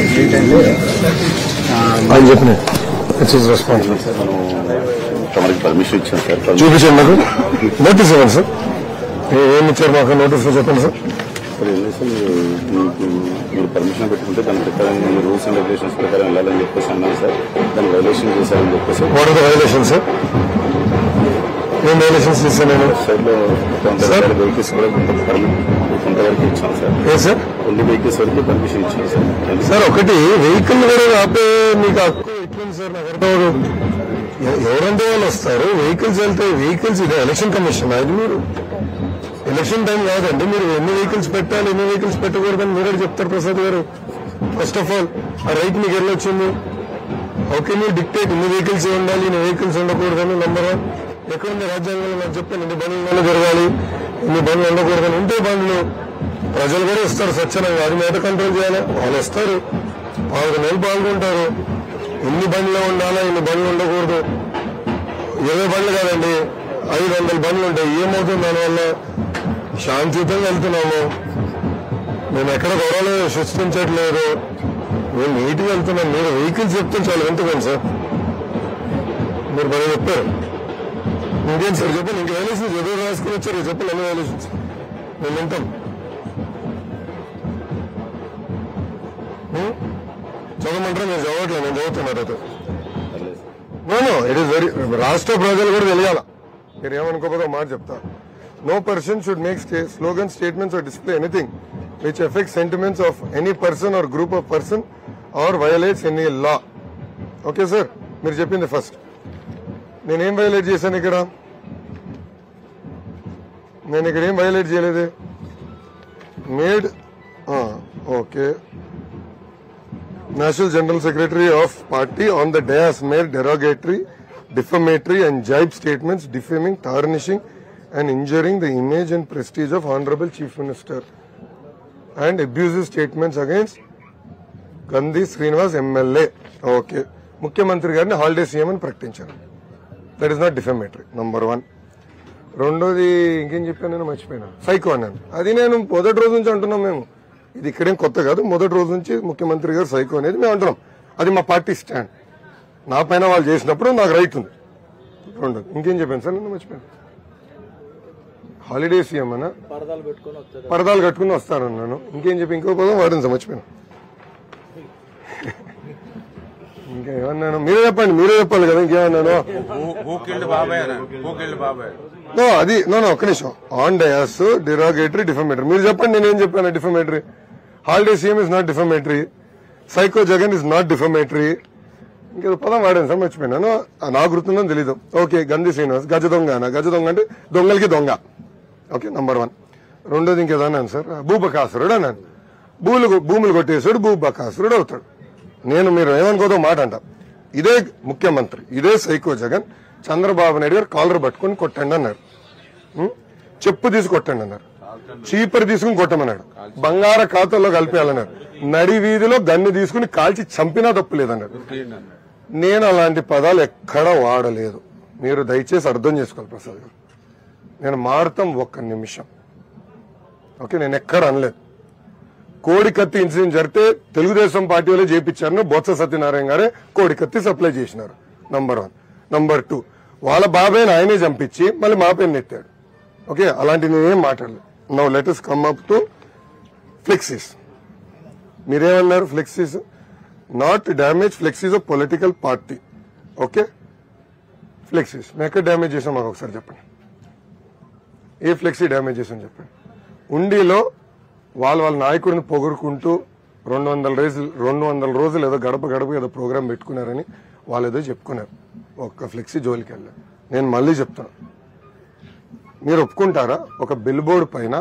ఏంటంటే ఆ, ఆయన చెప్పిన ఇట్స్ హిస్ రెస్పాన్సిబిలిటీ సార్ మనం తమరికి పర్మిషన్ ఇచ్చాం సార్ పర్మిషన్ చూపించండి నాకు నోటీస్ ఇవ్వండి సార్ ఏ- ఏమి ఇచ్చారు మాకు నోటీస్ చెప్పండి సార్ సార్ ఏం లేదు సార్ మీరు మీకు మీరు పర్మిషన్ పెట్టుకుంటే దాని ప్రకారం మీరు రూల్స్ అండ్ రెగ్యులేషన్స్ ప్రకారం వెళ్ళాలని చెప్పేసి అన్నాను సార్ దాన్ని వైలేషన్ చేశారని చెప్పేసి what are the violation sir ఏం వైలేషన్స్ చేశాను నేను సైడ్ లో కొంత సార్? వెహికల్స్ కూడా కొంత పర్మిట్ కొంతవరకు ఇచ్చాం సార్ ఏ సార్ కొన్ని వెహికల్స్ వరకు పర్మిషన్ ఇచ్చాం సార్ సార్ ఒకటి వెహికల్ కూడా ఆపే మీకు హక్కు ఎట్లుంది సార్ నాకు అర్థం అవ్వదు. ఎ- ఎవరంటే వాళ్ళు వస్తారు వెహికల్స్ వెళ్తే వెహికల్స్ ఇదే ఎలక్షన్ కమిషన్ అది మీరు ఎలక్షన్ టైం కాదండి మీరు ఎన్ని వెహికల్స్ పెట్టాలి ఎన్ని వెహికల్స్ పెట్టకూడదని మీరే చెప్తారు Prasad garu first of all ఆ రైట్ మీకు వెళ్ళొచ్చింది ఓకే మీరు డిక్టేట్ ఇన్ని వెహికల్స్ ఉండాలి ఇన్ని వెహికల్స్ ఉండకూడదని నంబర్ వన్ ఎక్కడుంది రాజ్యాంగంలో నాకు చెప్పండి ఇన్ని బండ్లు జరగాలి ఇన్ని బండ్లు ఉండకూడదని ఉంటే బండ్లు ప్రజలు కూడా ఇస్తారు స్వచ్ఛంగా అది మీద కంట్రోల్ చేయాలి వాళ్ళు ఇస్తారు పావుకు నెలలు పాల్గొంటారు ఎన్ని బండ్లు ఉండాలా ఇన్ని బండ్లు ఉండకూడదు ఇరవై బండ్లు కాదండి ఐదు వందల బండ్లు ఉంటాయి ఏమవుతుంది దానివల్ల శాంతియుతంగా వెళ్తున్నాము మేము ఎక్కడ గొడవలు సృష్టించట్లేదు మేము నీట్గా వెళ్తున్నాం మీరు వెహికల్స్ చెప్తే చాలా వింటున్నాను సార్ మీరు బాగా చెప్పారు ఇంకేం సార్ చెప్పండి ఇంక వైలేషన్స్ ఎదురు రాసుకుని వచ్చారు చెప్పండి అన్ని వైలేషన్స్ మేము వింటాం హ్మ్? చదవమంటారా మీరు చదవట్లేదు నేను చదువుతున్నారు అయితే నో ఇట్ ఇస్ వెరీ రాష్ట్ర ప్రజలు కూడా తెలియాల మీరు ఏమనుకోకపోతే ఒక మాట చెప్తా no person should make slogan statements or display anything which effect sentiments of any person or group of person or violates any law okay sir మీరు చెప్పింది ఫస్ట్ నేనేం వైలేట్ చేశాను ఇక్కడ నేను ఇక్కడ ఏం వైలేట్ చేయలేదు made okay National General Secretary of Party on the dais made derogatory, defamatory and jibe statements defaming, tarnishing and injuring the image and prestige of Honorable Chief Minister and abusive statements against Gandhi Srinivas MLA. Okay ముఖ్యమంత్రి గారిని holiday CM అని ప్రకటించారు that is not defamatory number one రెండోది ఇంకేం చెప్పాను నేను మర్చిపోయినా psycho అన్నాను అది నేను మొదటి రోజు నుంచి అంటున్నాం మేము ఇది ఇక్కడేం కొత్త కాదు మొదటి రోజు నుంచి ముఖ్యమంత్రి గారు సైకో అనేది మేము అంటున్నాం అది మా పార్టీ స్టాండ్ నా పైన వాళ్ళు చేసినప్పుడు నాకు రైట్ ఉంది రెండోది ఇంకేం చెప్పాను సార్ నేను మర్చిపోయాను హాలిడే సీఎం అన్న పరదాలు కట్టుకుని వస్తానన్నాను ఇంకేం చెప్పి ఇంకో పదం వాడింది సార్ మర్చిపోయాను ఇంకా ఏమన్నాను మీరే చెప్పండి మీరే చెప్పాలి కదా ఇంకేమన్నాను Who killed Babay? Who killed Babay? No అది నో నో ఒక్క నిమిషం ఆన్ డయాస్ డిరాగేటరీ డిఫమేటరీ మీరు చెప్పండి నేనేం చెప్పాను defamatory holiday CM is not defamatory psycho Jagan is not defamatory ఇంకేదో పదం వాడాను సార్ మర్చిపోయినాను ఆ, నా గుర్తుందని తెలీదు ఓకే గంధి శ్రీనివాస్ గజ దొంగ అన్న గజ దొంగ అంటే దొంగలకి దొంగ ఓకే నంబర్ వన్ రెండోది ఇంకేదో అన్నాను సార్ భూబకాసురుడు అన్నాను భూములు భూములు కొట్టేసాడు భూబకాసురుడు అవుతాడు నేను మీరు ఏమనుకోదో మాట అంట ఇదే ముఖ్యమంత్రి ఇదే సైకో జగన్ చంద్రబాబు నాయుడు గారు కాలర్ పట్టుకొని కొట్టండి అన్నారు ఉం? చెప్పు తీసి కొట్టండి అన్నారు చీపర్ తీసుకుని కొట్టమన్నాడు బంగార ఖాతాలో కలిపేయాలన్నారు నడి వీధిలో గన్ను తీసుకుని కాల్చి చంపినా తప్పు లేదన్నారు నేను అలాంటి పదాలు ఎక్కడా వాడలేదు మీరు దయచేసి అర్థం చేసుకోవాలి ప్రసాద్ గారు నేను మారుతాం ఒక్క నిమిషం ఓకే నేను ఎక్కడ అనలేదు కోడి కత్తి ఇన్సిడెంట్ జరిగితే తెలుగుదేశం పార్టీ వాళ్ళే చేపించారని బొత్స సత్యనారాయణ గారే కోడి కత్తి సప్లై చేసినారు నంబర్ వన్ నంబర్ టూ వాళ్ళ బాబాయ్ని ఆయనే చంపించి మళ్ళీ మా పేరు నెత్తాడు ఓకే అలాంటి నేనేం మాట్లాడలేదు now letters come up to flexies మీరేమన్నారు flexies not damage flexies of political party okay flexies మేము ఎక్కడ డ్యామేజ్ చేసాం మాకు ఒకసారి చెప్పండి ఏ ఫ్లెక్సీ డ్యామేజ్ చేసాం చెప్పండి ఉండిలో వాళ్ళ వాళ్ళ నాయకుడిని పొగుడుకుంటూ రెండు వందల రోజులు రెండు వందల రోజులు ఏదో గడప గడప ఏదో ప్రోగ్రామ్ పెట్టుకున్నారని వాళ్ళు ఏదో చెప్పుకున్నారు ఒక్క ఫ్లెక్సీ జోలికి వెళ్ళారు నేను మళ్ళీ చెప్తాను మీరు ఒప్పుకుంటారా ఒక బిల్ బోర్డు పైన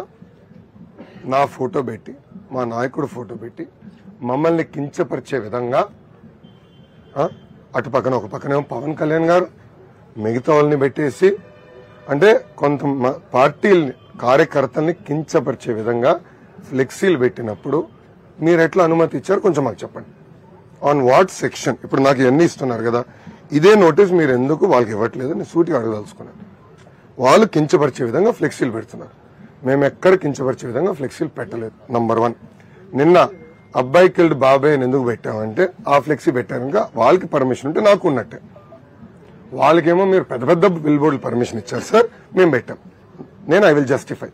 నా ఫోటో పెట్టి మా నాయకుడు ఫోటో పెట్టి మమ్మల్ని కించపరిచే విధంగా ఆ, అటు పక్కన ఒక పక్కనేమో పవన్ కళ్యాణ్ గారు మిగతా వాళ్ళని పెట్టేసి అంటే కొంత మ- పార్టీల్ని కార్యకర్తల్ని కించపరిచే విధంగా ఫ్లెక్సీలు పెట్టినప్పుడు మీరు ఎట్లా అనుమతి ఇచ్చారు కొంచెం మాకు చెప్పండి ఆన్ వాట్ సెక్షన్ ఇప్పుడు నాకు ఇవన్నీ ఇస్తున్నారు కదా ఇదే నోటీస్ మీరు ఎందుకు వాళ్ళకి ఇవ్వట్లేదు నేను సూటిగా అడగదలుచుకున్నాను వాళ్ళు కించపరిచే విధంగా ఫ్లెక్సీలు పెడుతున్నారు మేము ఎక్కడ కించపరిచే విధంగా ఫ్లెక్సీలు పెట్టలేదు నంబర్ వన్ నిన్న అబ్బాయి కిల్డ్ బాబాయ్ అని ఎందుకు పెట్టామంటే ఆ ఫ్లెక్సీ పెట్టారు ఇంకా వాళ్ళకి పర్మిషన్ ఉంటే నాకు ఉన్నట్టే వాళ్ళకేమో మీరు పెద్ద పెద్ద బిల్ బోర్డులు పర్మిషన్ ఇచ్చారు సార్ మేము పెట్టాం నేను I will justify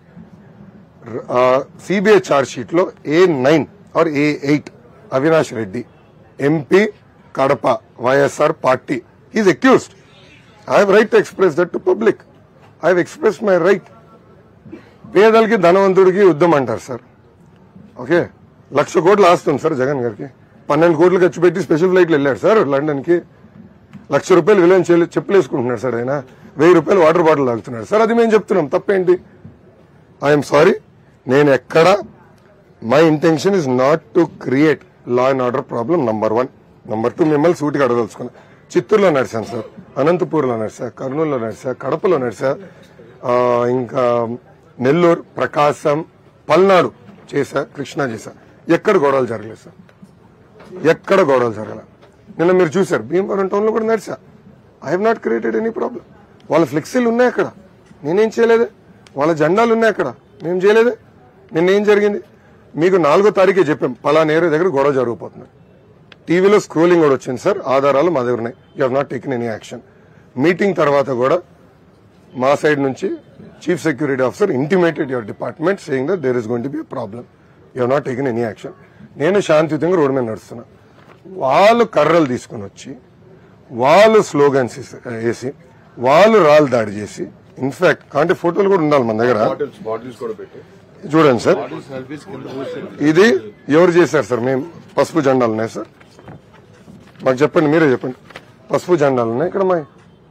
CBI charge sheet లో A nine or A eight Avinash Reddy MP Kadapa YSR party is accused I have right to express that to public I have express my right పేదలకి ధనవంతుడికి యుద్ధం అంటారు sir okay లక్ష కోట్లు ఆస్తుంది sir Jagan గారికి పన్నెండు కోట్లు ఖర్చు పెట్టి స్పెషల్ ఫ్లైట్లు వెళ్ళాడు సార్ లండన్ కి లక్ష రూపాయలు విలువైన చెల్లి- చెప్పులు వేసుకుంటున్నాడు సార్ ఆయన వెయ్యి రూపాయలు వాటర్ బాటిల్ తాగుతున్నాడు సార్ అది మేము చెప్తున్నాం తప్పేంటి ఐఎమ్ సారీ నేను ఎక్కడ my intention is not to create law and order problem number one number two మిమ్మల్ని సూటిగా అడగదలుచుకున్నా చిత్తూరులో నడిచాను సార్ అనంతపూర్లో నడిచా కర్నూలులో నడిచా కడపలో నడిచా ఆ, ఇంకా నెల్లూరు ప్రకాశం పల్నాడు చేశా కృష్ణా చేశా ఎక్కడ గొడవలు జరగలేదు సార్ ఎక్కడ గొడవలు జరగల నిన్న మీరు చూశారు భీమవరం టౌన్ లో కూడా నడిచా I have not created any problem వాళ్ళ ఫ్లెక్సీలు ఉన్నాయి అక్కడ నేనేం చేయలేదే వాళ్ళ జెండాలు ఉన్నాయి అక్కడ మేము చేయలేదే నిన్న ఏం జరిగింది మీకు నాలుగో తారీఖే చెప్పాం పలానా ఏరియా దగ్గర గొడవ జరిగిపోతుంది టీవీలో స్క్రోలింగ్ కూడా వచ్చింది సార్ ఆధారాలు మా దగ్గర ఉన్నాయి you not taken any action meeting తర్వాత కూడా మా సైడ్ నుంచి chief security officer intimated your department saying that there is going to be problem you not taken any action నేను శాంతియుతంగా రోడ్డు మీద నడుస్తున్నా వాళ్ళు కర్రలు తీసుకుని వచ్చి వాళ్ళు స్లోగన్స్ వేసి వాళ్ళు రాళ్ళు దాడి చేసి ఇన్ఫాక్ట్ అంటే ఫోటోలు కూడా ఉండాలి మన దగ్గర బాటిల్స్ బాటిల్స్ కూడా పెట్టి చూడండి సార్ సర్వీస్ కింద పోసారు. ఇది ఎవరు చేశారు సార్ మేము పసుపు జెండాలు ఉన్నాయి సార్ మాకు చెప్పండి మీరే చెప్పండి పసుపు జెండాలు ఉన్నాయి ఇక్కడ మా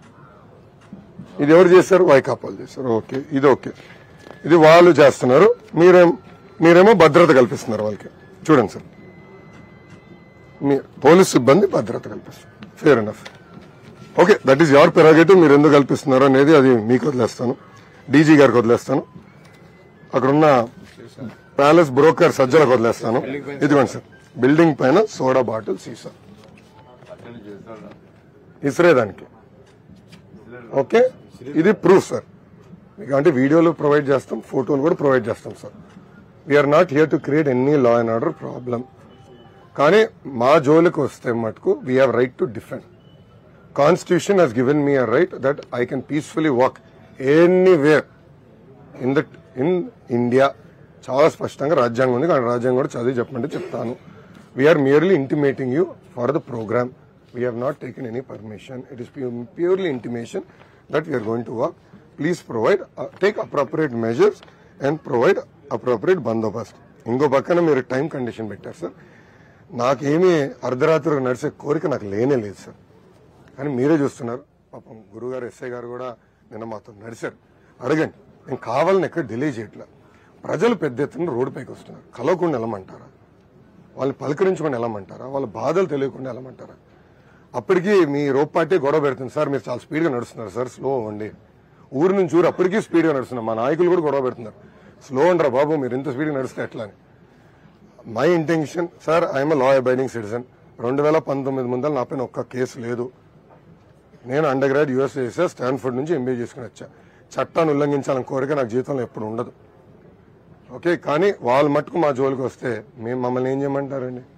ఇది ఎవరు చేశారు వైకాపాలు చేశారు ఓకే ఇది ఓకే ఇది వాళ్ళు చేస్తున్నారు మీరేం మీరేమో భద్రత కల్పిస్తున్నారు వాళ్ళకి చూడండి సార్ మీ పోలీస్ సిబ్బంది భద్రత కల్పిస్తారు fair enough okay that is your prerogative మీరు ఎందుకు కల్పిస్తున్నారు అనేది అది మీకు వదిలేస్తాను డీజీ గారికి వదిలేస్తాను అక్కడున్న ప్యాలెస్ బ్రోకర్ సజ్జలకు వదిలేస్తాను ఇదిగోండి సార్ బిల్డింగ్ పైన సోడా బాటిల్ సీసా ఇసిరేదానికి ఓకే ఇది ప్రూఫ్ సార్ మీకు అంటే వీడియోలు ప్రొవైడ్ చేస్తాం ఫోటోలు కూడా ప్రొవైడ్ చేస్తాం sir we're not here to create any law and order problem కానీ మా జోలికి వస్తే మటుకు we have right to defend constitution he's given me a right that I can peacefully walk anywhere in that in India చాలా స్పష్టంగా రాజ్యాంగం ఉంది కానీ రాజ్యాంగం కూడా చదివి చెప్పమంటే చెప్తాను we're merely intimating you for the program we have not taken any permission it is purely intimation that we're going to work please provide take appropriate measures and provide appropriate బందోబస్తు ఇంకో పక్కన మీరు టైం కండిషన్ పెట్టారు sir నాకేమీ అర్ధరాత్రి నడిచే కోరిక నాకు లేనే లేదు సార్ కానీ మీరే చూస్తున్నారు పాపం గురుగారు ఎస్ఐ గారు కూడా నిన్న మాతో నడిచారు అడగండి నేను కావాలని ఎక్కడ డిలే చేయట్లా ప్రజలు పెద్ద ఎత్తున రోడ్డుపైకి వస్తున్నారు కలవకుండా వెళ్ళమంటారా వాళ్ళని పలకరించకుండా వెళ్ళమంటారా వాళ్ళ బాధలు తెలియకుండా వెళ్ళమంటారా అప్పటికి మీ రోప్ పార్టీ గొడవ పెడుతుంది సార్ మీరు చాలా స్పీడ్గా నడుస్తున్నారు సార్ స్లో అవ్వండి ఊరు నుంచి ఊరు అప్పటికీ స్పీడ్గా నడుస్తున్నారు మా నాయకులు కూడా గొడవ పెడుతున్నారు స్లో అంటారా బాబు మీరు ఇంత స్పీడ్గా నడిస్తే ఎట్లా అని my intention sir I'm law abiding citizen రెండు వేల పంతొమ్మిది ముందర నా పైన ఒక్క కేసు లేదు నేను అండర్ గ్రాడ్ యూఎస్ చేసా స్టాన్ఫర్డ్ నుంచి ఎంబీఏ చేసుకుని వచ్చా చట్టాన్ని ఉల్లంఘించాలని కోరిక నాకు జీవితంలో ఎప్పుడు ఉండదు ఓకే కానీ వాళ్ళ మట్టుకు మా జోలికి వస్తే మేము మమ్మల్ని ఏం చేయమంటారండి